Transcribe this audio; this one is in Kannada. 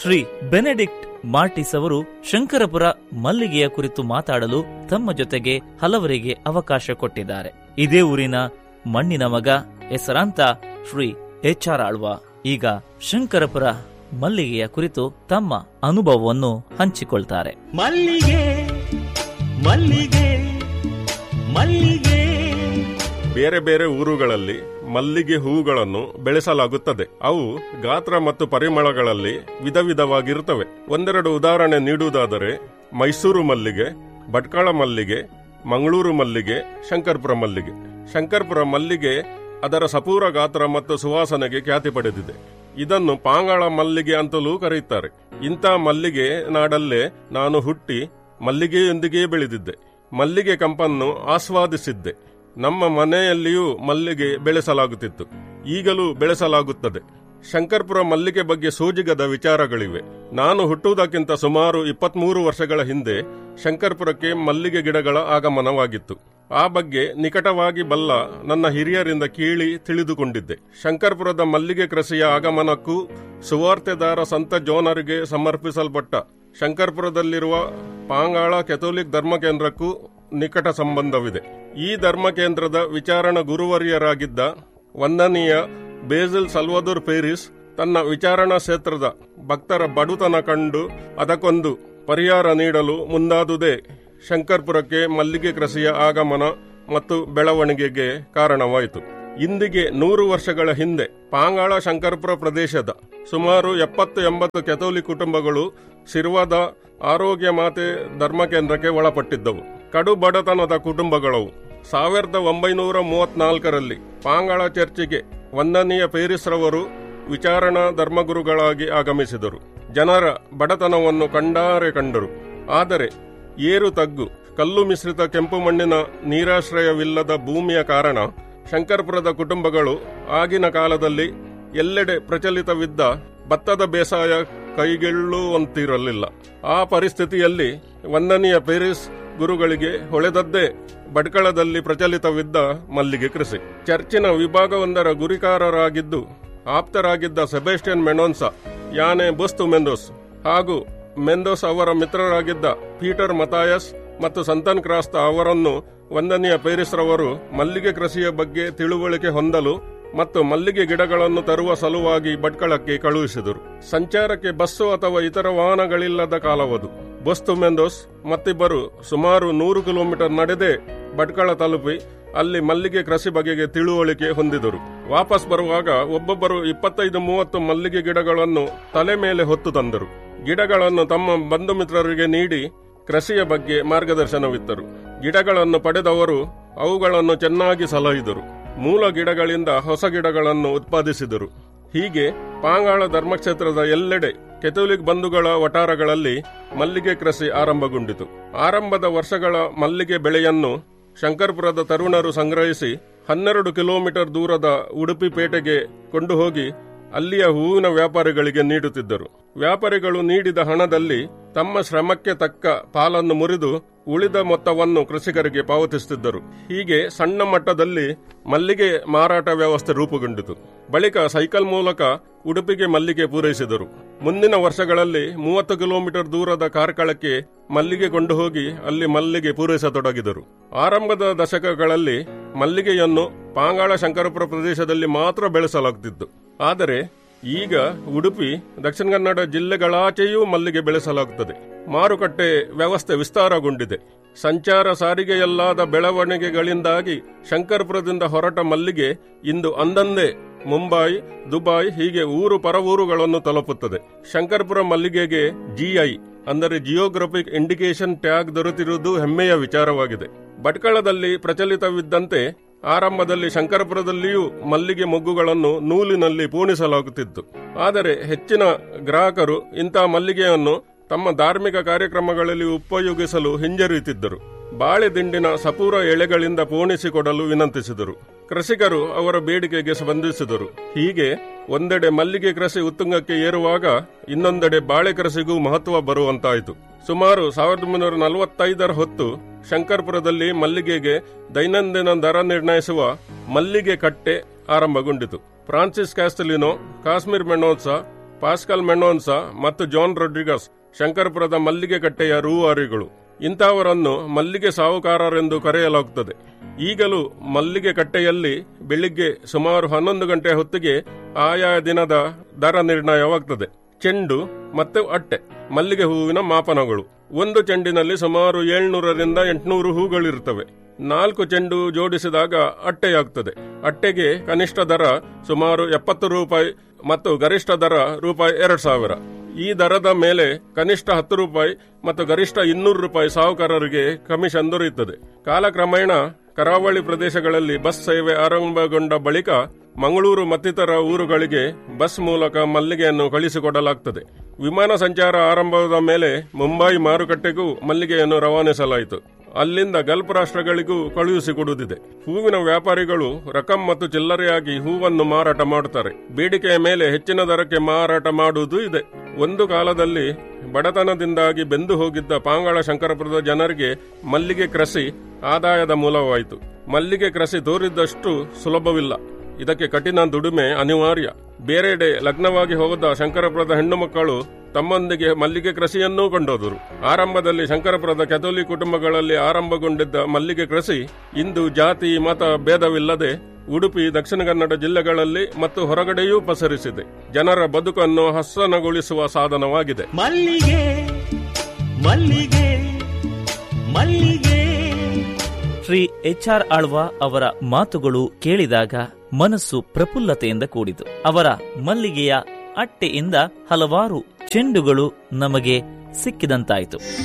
ಶ್ರೀ ಬೆನೆಡಿಕ್ಟ್ ಮಾರ್ಟಿಸ್ ಅವರು ಶಂಕರಪುರ ಮಲ್ಲಿಗೆಯ ಕುರಿತು ಮಾತಾಡಲು ತಮ್ಮ ಜೊತೆಗೆ ಹಲವರಿಗೆ ಅವಕಾಶ ಕೊಟ್ಟಿದ್ದಾರೆ ಇದೇ ಊರಿನ ಮಣ್ಣಿನ ಮಗ ಹೆಸರಾಂತ ಶ್ರೀ ಎಚ್ ಆರ್ ಆಳ್ವ ಈಗ ಶಂಕರಪುರ ಮಲ್ಲಿಗೆಯ ಕುರಿತು ತಮ್ಮ ಅನುಭವವನ್ನು ಹಂಚಿಕೊಳ್ತಾರೆ ಮಲ್ಲಿಗೆ ಮಲ್ಲಿಗೆ ಮಲ್ಲಿಗೆ ಬೇರೆ ಬೇರೆ ಊರುಗಳಲ್ಲಿ ಮಲ್ಲಿಗೆ ಹೂಗಳನ್ನು ಬೆಳೆಸಲಾಗುತ್ತದೆ ಅವು ಗಾತ್ರ ಮತ್ತು ಪರಿಮಳಗಳಲ್ಲಿ ವಿಧ ವಿಧವಾಗಿರುತ್ತವೆ ಒಂದೆರಡು ಉದಾಹರಣೆ ನೀಡುವುದಾದರೆ ಮೈಸೂರು ಮಲ್ಲಿಗೆ ಭಟ್ಕಳ ಮಲ್ಲಿಗೆ ಮಂಗಳೂರು ಮಲ್ಲಿಗೆ ಶಂಕರ್ಪುರ ಮಲ್ಲಿಗೆ ಶಂಕರ್ಪುರ ಮಲ್ಲಿಗೆ ಅದರ ಸಪೂರ ಗಾತ್ರ ಮತ್ತು ಸುವಾಸನೆಗೆ ಖ್ಯಾತಿ ಪಡೆದಿದೆ ಇದನ್ನು ಪಾಂಗಾಳ ಮಲ್ಲಿಗೆ ಅಂತಲೂ ಕರೆಯುತ್ತಾರೆ ಇಂಥ ಮಲ್ಲಿಗೆ ನಾಡಲ್ಲೇ ನಾನು ಹುಟ್ಟಿ ಮಲ್ಲಿಗೆಯೊಂದಿಗೆ ಬೆಳೆದಿದ್ದೆ ಮಲ್ಲಿಗೆ ಕಂಪನ್ನು ಆಸ್ವಾದಿಸಿದ್ದೆ ನಮ್ಮ ಮನೆಯಲ್ಲಿಯೂ ಮಲ್ಲಿಗೆ ಬೆಳೆಸಲಾಗುತ್ತಿತ್ತು ಈಗಲೂ ಬೆಳೆಸಲಾಗುತ್ತದೆ ಶಂಕರ್ಪುರ ಮಲ್ಲಿಗೆ ಬಗ್ಗೆ ಸೋಜಿಗದ ವಿಚಾರಗಳಿವೆ ನಾನು ಹುಟ್ಟುವುದಕ್ಕಿಂತ ಸುಮಾರು ಇಪ್ಪತ್ಮೂರು ವರ್ಷಗಳ ಹಿಂದೆ ಶಂಕರ್ಪುರಕ್ಕೆ ಮಲ್ಲಿಗೆ ಗಿಡಗಳ ಆಗಮನವಾಗಿತ್ತು ಆ ಬಗ್ಗೆ ನಿಕಟವಾಗಿ ಬಲ್ಲ ನನ್ನ ಹಿರಿಯರಿಂದ ಕೇಳಿ ತಿಳಿದುಕೊಂಡಿದ್ದೆ ಶಂಕರ್ಪುರದ ಮಲ್ಲಿಗೆ ಕೃಷಿಯ ಆಗಮನಕ್ಕೂ ಸುವಾರ್ತೆದಾರ ಸಂತ ಜೋನರಿಗೆ ಸಮರ್ಪಿಸಲ್ಪಟ್ಟ ಶಂಕರ್ಪುರದಲ್ಲಿರುವ ಪಾಂಗಾಳ ಕೆಥೋಲಿಕ್ ಧರ್ಮಕೇಂದ್ರಕ್ಕೂ ನಿಕಟ ಸಂಬಂಧವಿದೆ ಈ ಧರ್ಮಕೇಂದ್ರದ ವಿಚಾರಣ ಗುರುವರಿಯರಾಗಿದ್ದ ವಂದನೀಯ ಬೇಸಿಲ್ ಸಲ್ವದೂರ್ ಪೇರಿಸ್ ತನ್ನ ವಿಚಾರಣಾ ಕ್ಷೇತ್ರದ ಭಕ್ತರ ಬಡುತನ ಕಂಡು ಅದಕ್ಕೊಂದು ಪರಿಹಾರ ನೀಡಲು ಮುಂದಾದುದೇ ಶಂಕರ್ಪುರಕ್ಕೆ ಮಲ್ಲಿಗೆ ಕೃಷಿಯ ಆಗಮನ ಮತ್ತು ಬೆಳವಣಿಗೆಗೆ ಕಾರಣವಾಯಿತು ಇಂದಿಗೆ ನೂರು ವರ್ಷಗಳ ಹಿಂದೆ ಪಾಂಗಾಳ ಶಂಕರ್ಪುರ ಪ್ರದೇಶದ ಸುಮಾರು ಎಪ್ಪತ್ತು ಎಂಬತ್ತು ಕೆಥೋಲಿಕ್ ಕುಟುಂಬಗಳು ಶಿರ್ವಾದ ಆರೋಗ್ಯ ಮಾತೆ ಧರ್ಮಕೇಂದ್ರಕ್ಕೆ ಒಳಪಟ್ಟಿದ್ದವು ಕಡು ಬಡತನದ ಕುಟುಂಬಗಳವು ಸಾವಿರದ ಒಂಬೈನೂರ ಮೂವತ್ನಾಲ್ಕರಲ್ಲಿ ಪಾಂಗಾಳ ಚರ್ಚಿಗೆ ವಂದನೀಯ ಪೇರಿಸ್ರವರು ವಿಚಾರಣಾ ಧರ್ಮಗುರುಗಳಾಗಿ ಆಗಮಿಸಿದರು ಜನರ ಬಡತನವನ್ನು ಕಂಡಾರೆ ಕಂಡರು ಆದರೆ ಏರು ತಗ್ಗು ಕಲ್ಲು ಮಿಶ್ರಿತ ಕೆಂಪು ಮಣ್ಣಿನ ನೀರಾಶ್ರಯವಿಲ್ಲದ ಭೂಮಿಯ ಕಾರಣ ಶಂಕರ್ಪುರದ ಕುಟುಂಬಗಳು ಆಗಿನ ಕಾಲದಲ್ಲಿ ಎಲ್ಲೆಡೆ ಪ್ರಚಲಿತವಿದ್ದ ಭತ್ತದ ಬೇಸಾಯ ಕೈಗೆಳ್ಳುವಂತಿರಲಿಲ್ಲ ಆ ಪರಿಸ್ಥಿತಿಯಲ್ಲಿ ವಂದನೀಯ ಪೇರಿಸ್ ಗುರುಗಳಿಗೆ ಹೊಳೆದದ್ದೇ ಭಟ್ಕಳದಲ್ಲಿ ಪ್ರಚಲಿತವಿದ್ದ ಮಲ್ಲಿಗೆ ಕೃಷಿ ಚರ್ಚಿನ ವಿಭಾಗವೊಂದರ ಗುರಿಕಾರರಾಗಿದ್ದು ಆಪ್ತರಾಗಿದ್ದ ಸೆಬೆಸ್ಟಿಯನ್ ಮೆನೋನ್ಸ ಯಾನೆ ಬುಸ್ತು ಮೆಂದೋಸ್ ಹಾಗೂ ಮೆಂದೋಸ್ ಅವರ ಮಿತ್ರರಾಗಿದ್ದ ಪೀಟರ್ ಮತಾಯಸ್ ಮತ್ತು ಸಂತನ್ ಕ್ರಾಸ್ತ ಅವರನ್ನು ವಂದನೀಯ ಪೇರಿಸ್ರವರು ಮಲ್ಲಿಗೆ ಕೃಷಿಯ ಬಗ್ಗೆ ತಿಳುವಳಿಕೆ ಹೊಂದಲು ಮತ್ತು ಮಲ್ಲಿಗೆ ಗಿಡಗಳನ್ನು ತರುವ ಸಲುವಾಗಿ ಭಟ್ಕಳಕ್ಕೆ ಕಳುಹಿಸಿದರು ಸಂಚಾರಕ್ಕೆ ಬಸ್ಸು ಅಥವಾ ಇತರ ವಾಹನಗಳಿಲ್ಲದ ಕಾಲವದು ಬಸ್ತು ಮೆಂದೋಸ್ ಮತ್ತಿಬ್ಬರು ಸುಮಾರು ನೂರು ಕಿಲೋಮೀಟರ್ ನಡೆದೇ ಭಟ್ಕಳ ತಲುಪಿ ಅಲ್ಲಿ ಮಲ್ಲಿಗೆ ಕೃಷಿ ಬಗೆಗೆ ತಿಳುವಳಿಕೆ ಹೊಂದಿದರು ವಾಪಸ್ ಬರುವಾಗ ಒಬ್ಬೊಬ್ಬರು ಇಪ್ಪತ್ತೈದು ಮೂವತ್ತು ಮಲ್ಲಿಗೆ ಗಿಡಗಳನ್ನು ತಲೆ ಮೇಲೆ ಹೊತ್ತು ತಂದರು ಗಿಡಗಳನ್ನು ತಮ್ಮ ಬಂಧು ಮಿತ್ರರಿಗೆ ನೀಡಿ ಕೃಷಿಯ ಬಗ್ಗೆ ಮಾರ್ಗದರ್ಶನವಿತ್ತರು ಗಿಡಗಳನ್ನು ಪಡೆದವರು ಅವುಗಳನ್ನು ಚೆನ್ನಾಗಿ ಸಲಹಿದರು ಮೂಲ ಗಿಡಗಳಿಂದ ಹೊಸ ಗಿಡಗಳನ್ನು ಉತ್ಪಾದಿಸಿದರು ಹೀಗೆ ಪಾಂಗಾಳ ಧರ್ಮಕ್ಷೇತ್ರದ ಎಲ್ಲೆಡೆ ಕೆಥೋಲಿಕ್ ಬಂಧುಗಳ ವಟಾರಗಳಲ್ಲಿ ಮಲ್ಲಿಗೆ ಕೃಷಿ ಆರಂಭಗೊಂಡಿತು ಆರಂಭದ ವರ್ಷಗಳ ಮಲ್ಲಿಗೆ ಬೆಳೆಯನ್ನು ಶಂಕರ್ಪುರದ ತರುಣರು ಸಂಗ್ರಹಿಸಿ ಹನ್ನೆರಡು ಕಿಲೋಮೀಟರ್ ದೂರದ ಉಡುಪಿ ಪೇಟೆಗೆ ಕೊಂಡು ಹೋಗಿ ಅಲ್ಲಿಯ ಹೂವಿನ ವ್ಯಾಪಾರಿಗಳಿಗೆ ನೀಡುತ್ತಿದ್ದರು ವ್ಯಾಪಾರಿಗಳು ನೀಡಿದ ಹಣದಲ್ಲಿ ತಮ್ಮ ಶ್ರಮಕ್ಕೆ ತಕ್ಕ ಪಾಲನ್ನು ಮುರಿದು ಉಳಿದ ಮೊತ್ತವನ್ನು ಕೃಷಿಕರಿಗೆ ಪಾವತಿಸುತ್ತಿದ್ದರು ಹೀಗೆ ಸಣ್ಣ ಮಟ್ಟದಲ್ಲಿ ಮಲ್ಲಿಗೆ ಮಾರಾಟ ವ್ಯವಸ್ಥೆ ರೂಪುಗೊಂಡಿತು ಬಳಿಕ ಸೈಕಲ್ ಮೂಲಕ ಉಡುಪಿಗೆ ಮಲ್ಲಿಗೆ ಪೂರೈಸಿದರು ಮುಂದಿನ ವರ್ಷಗಳಲ್ಲಿ ಮೂವತ್ತು ಕಿಲೋಮೀಟರ್ ದೂರದ ಕಾರ್ಕಳಕ್ಕೆ ಮಲ್ಲಿಗೆ ಕೊಂಡು ಹೋಗಿ ಅಲ್ಲಿ ಮಲ್ಲಿಗೆ ಪೂರೈಸತೊಡಗಿದರು ಆರಂಭದ ದಶಕಗಳಲ್ಲಿ ಮಲ್ಲಿಗೆಯನ್ನು ಪಾಂಗಾಳ ಶಂಕರಪುರ ಪ್ರದೇಶದಲ್ಲಿ ಮಾತ್ರ ಬೆಳೆಸಲಾಗುತ್ತಿತ್ತು ಆದರೆ ಈಗ ಉಡುಪಿ ದಕ್ಷಿಣ ಕನ್ನಡ ಜಿಲ್ಲೆಗಳಾಚೆಯೂ ಮಲ್ಲಿಗೆ ಬೆಳೆಸಲಾಗುತ್ತದೆ ಮಾರುಕಟ್ಟೆ ವ್ಯವಸ್ಥೆ ವಿಸ್ತಾರಗೊಂಡಿದೆ ಸಂಚಾರ ಸಾರಿಗೆಯಲ್ಲಾದ ಬೆಳವಣಿಗೆಗಳಿಂದಾಗಿ ಶಂಕರ್ಪುರದಿಂದ ಹೊರಟ ಮಲ್ಲಿಗೆ ಇಂದು ಅಂದಂದೇ ಮುಂಬೈ ದುಬೈ ಹೀಗೆ ಊರು ಪರವೂರುಗಳನ್ನು ತಲುಪುತ್ತದೆ ಶಂಕರ್ಪುರ ಮಲ್ಲಿಗೆಗೆ ಜಿಐ ಅಂದರೆ ಜಿಯೋಗ್ರಫಿಕ್ ಇಂಡಿಕೇಶನ್ ಟ್ಯಾಗ್ ದೊರೆತಿರುವುದು ಹೆಮ್ಮೆಯ ವಿಚಾರವಾಗಿದೆ ಭಟ್ಕಳದಲ್ಲಿ ಪ್ರಚಲಿತವಿದ್ದಂತೆ ಆರಂಭದಲ್ಲಿ ಶಂಕರಪುರದಲ್ಲಿಯೂ ಮಲ್ಲಿಗೆ ಮೊಗ್ಗುಗಳನ್ನು ನೂಲಿನಲ್ಲಿ ಪೂಣಿಸಲಾಗುತ್ತಿತ್ತು ಆದರೆ ಹೆಚ್ಚಿನ ಗ್ರಾಹಕರು ಇಂಥ ಮಲ್ಲಿಗೆಯನ್ನು ತಮ್ಮ ಧಾರ್ಮಿಕ ಕಾರ್ಯಕ್ರಮಗಳಲ್ಲಿ ಉಪಯೋಗಿಸಲು ಹಿಂಜರಿಯುತ್ತಿದ್ದರು ಬಾಳೆ ದಿಂಡಿನ ಸಪೂರ ಎಳೆಗಳಿಂದ ಪೋಣಿಸಿಕೊಡಲು ವಿನಂತಿಸಿದರು ಕೃಷಿಕರು ಅವರ ಬೇಡಿಕೆಗೆ ಸ್ಪಂದಿಸಿದರು ಹೀಗೆ ಒಂದೆಡೆ ಮಲ್ಲಿಗೆ ಕೃಷಿ ಉತ್ತುಂಗಕ್ಕೆ ಏರುವಾಗ ಇನ್ನೊಂದೆಡೆ ಬಾಳೆ ಕೃಷಿಗೂ ಮಹತ್ವ ಬರುವಂತಾಯಿತು ಸುಮಾರು ಸಾವಿರದ ಒಂಬೈನೂರ ನಲವತ್ತೈದರ ಹೊತ್ತು ಶಂಕರ್ಪುರದಲ್ಲಿ ಮಲ್ಲಿಗೆಗೆ ದೈನಂದಿನ ದರ ನಿರ್ಣಯಿಸುವ ಮಲ್ಲಿಗೆ ಕಟ್ಟೆ ಆರಂಭಗೊಂಡಿತು ಫ್ರಾನ್ಸಿಸ್ ಕ್ಯಾಸ್ಟಲಿನೋ ಕಾಶ್ಮೀರ್ ಮೆನೋತ್ಸ ಪಾಸ್ಕಲ್ ಮೆನೋನ್ಸ ಮತ್ತು ಜಾನ್ ರೊಡ್ರಿಗಸ್ ಶಂಕರಪುರದ ಮಲ್ಲಿಗೆ ಕಟ್ಟೆಯ ರೂವಾರಿಗಳು ಇಂಥವರನ್ನು ಮಲ್ಲಿಗೆ ಸಾಹುಕಾರರೆಂದು ಕರೆಯಲಾಗುತ್ತದೆ ಈಗಲೂ ಮಲ್ಲಿಗೆ ಕಟ್ಟೆಯಲ್ಲಿ ಬೆಳಿಗ್ಗೆ ಸುಮಾರು ಹನ್ನೊಂದು ಗಂಟೆ ಹೊತ್ತಿಗೆ ಆಯಾ ದಿನದ ದರ ನಿರ್ಣಯವಾಗ್ತದೆ ಚೆಂಡು ಮತ್ತು ಅಟ್ಟೆ ಮಲ್ಲಿಗೆ ಹೂವಿನ ಮಾಪನಗಳು ಒಂದು ಚೆಂಡಿನಲ್ಲಿ ಸುಮಾರು ಏಳ್ನೂರರಿಂದ ಎಂಟುನೂರು ಹೂಗಳಿರುತ್ತವೆ ನಾಲ್ಕು ಚೆಂಡು ಜೋಡಿಸಿದಾಗ ಅಟ್ಟೆಯಾಗುತ್ತದೆ ಅಟ್ಟೆಗೆ ಕನಿಷ್ಠ ದರ ಸುಮಾರು ಎಪ್ಪತ್ತು ರೂಪಾಯಿ ಮತ್ತು ಗರಿಷ್ಠ ದರ ರೂಪಾಯಿ ಎರಡು ಸಾವಿರ ಈ ದರದ ಮೇಲೆ ಕನಿಷ್ಠ ಹತ್ತು ರೂಪಾಯಿ ಮತ್ತು ಗರಿಷ್ಠ ಇನ್ನೂರು ರೂಪಾಯಿ ಸಾಹುಕಾರರಿಗೆ ಕಮಿಷನ್ ದೊರೆಯುತ್ತದೆ ಕಾಲಕ್ರಮೇಣ ಕರಾವಳಿ ಪ್ರದೇಶಗಳಲ್ಲಿ ಬಸ್ ಸೇವೆ ಆರಂಭಗೊಂಡ ಬಳಿಕ ಮಂಗಳೂರು ಮತ್ತಿತರ ಊರುಗಳಿಗೆ ಬಸ್ ಮೂಲಕ ಮಲ್ಲಿಗೆಯನ್ನು ಕಳಿಸಿಕೊಡಲಾಗುತ್ತದೆ ವಿಮಾನ ಸಂಚಾರ ಆರಂಭದ ಮೇಲೆ ಮುಂಬೈ ಮಾರುಕಟ್ಟೆಗೂ ಮಲ್ಲಿಗೆಯನ್ನು ರವಾನಿಸಲಾಯಿತು ಅಲ್ಲಿಂದ ಗಲ್ಫ್ ರಾಷ್ಟ್ರಗಳಿಗೂ ಕಳುಹಿಸಿಕೊಡುತ್ತಿದೆ ಹೂವಿನ ವ್ಯಾಪಾರಿಗಳು ರಕಂ ಮತ್ತು ಚಿಲ್ಲರೆಯಾಗಿ ಹೂವನ್ನು ಮಾರಾಟ ಮಾಡುತ್ತಾರೆ ಬೇಡಿಕೆಯ ಮೇಲೆ ಹೆಚ್ಚಿನ ದರಕ್ಕೆ ಮಾರಾಟ ಮಾಡುವುದೂ ಇದೆ ಒಂದು ಕಾಲದಲ್ಲಿ ಬಡತನದಿಂದಾಗಿ ಬೆಂದು ಹೋಗಿದ್ದ ಪಾಂಗಾಳ ಶಂಕರಪುರದ ಜನರಿಗೆ ಮಲ್ಲಿಗೆ ಕೃಷಿ ಆದಾಯದ ಮೂಲವಾಯಿತು ಮಲ್ಲಿಗೆ ಕೃಷಿ ತೋರಿದ್ದಷ್ಟು ಸುಲಭವಿಲ್ಲ ಇದಕ್ಕೆ ಕಠಿಣ ದುಡಿಮೆ ಅನಿವಾರ್ಯ ಬೇರೆಡೆ ಲಗ್ನವಾಗಿ ಹೋದ ಶಂಕರಪುರದ ಹೆಣ್ಣು ಮಕ್ಕಳು ತಮ್ಮೊಂದಿಗೆ ಮಲ್ಲಿಗೆ ಕೃಷಿಯನ್ನೂ ಕೊಂಡೋದರು ಆರಂಭದಲ್ಲಿ ಶಂಕರಪುರದ ಕೆಥೋಲಿಕ್ ಕುಟುಂಬಗಳಲ್ಲಿ ಆರಂಭಗೊಂಡಿದ್ದ ಮಲ್ಲಿಗೆ ಕೃಷಿ ಇಂದು ಜಾತಿ ಮತ ಭೇದವಿಲ್ಲದೆ ಉಡುಪಿ ದಕ್ಷಿಣ ಕನ್ನಡ ಜಿಲ್ಲೆಗಳಲ್ಲಿ ಮತ್ತು ಹೊರಗಡೆಯೂ ಪಸರಿಸಿದೆ ಜನರ ಬದುಕನ್ನು ಹಸನಗೊಳಿಸುವ ಸಾಧನವಾಗಿದೆ ಮಲ್ಲಿಗೆ ಮಲ್ಲಿಗೆ ಮಲ್ಲಿಗೆ ಶ್ರೀ ಎಚ್ ಆರ್ ಆಳ್ವ ಅವರ ಮಾತುಗಳು ಕೇಳಿದಾಗ ಮನಸ್ಸು ಪ್ರಫುಲ್ಲತೆಯಿಂದ ಕೂಡಿತು ಅವರ ಮಲ್ಲಿಗೆಯ ಅಟ್ಟೆಯಿಂದ ಹಲವಾರು ಚೆಂಡುಗಳು ನಮಗೆ ಸಿಕ್ಕಿದಂತಾಯಿತು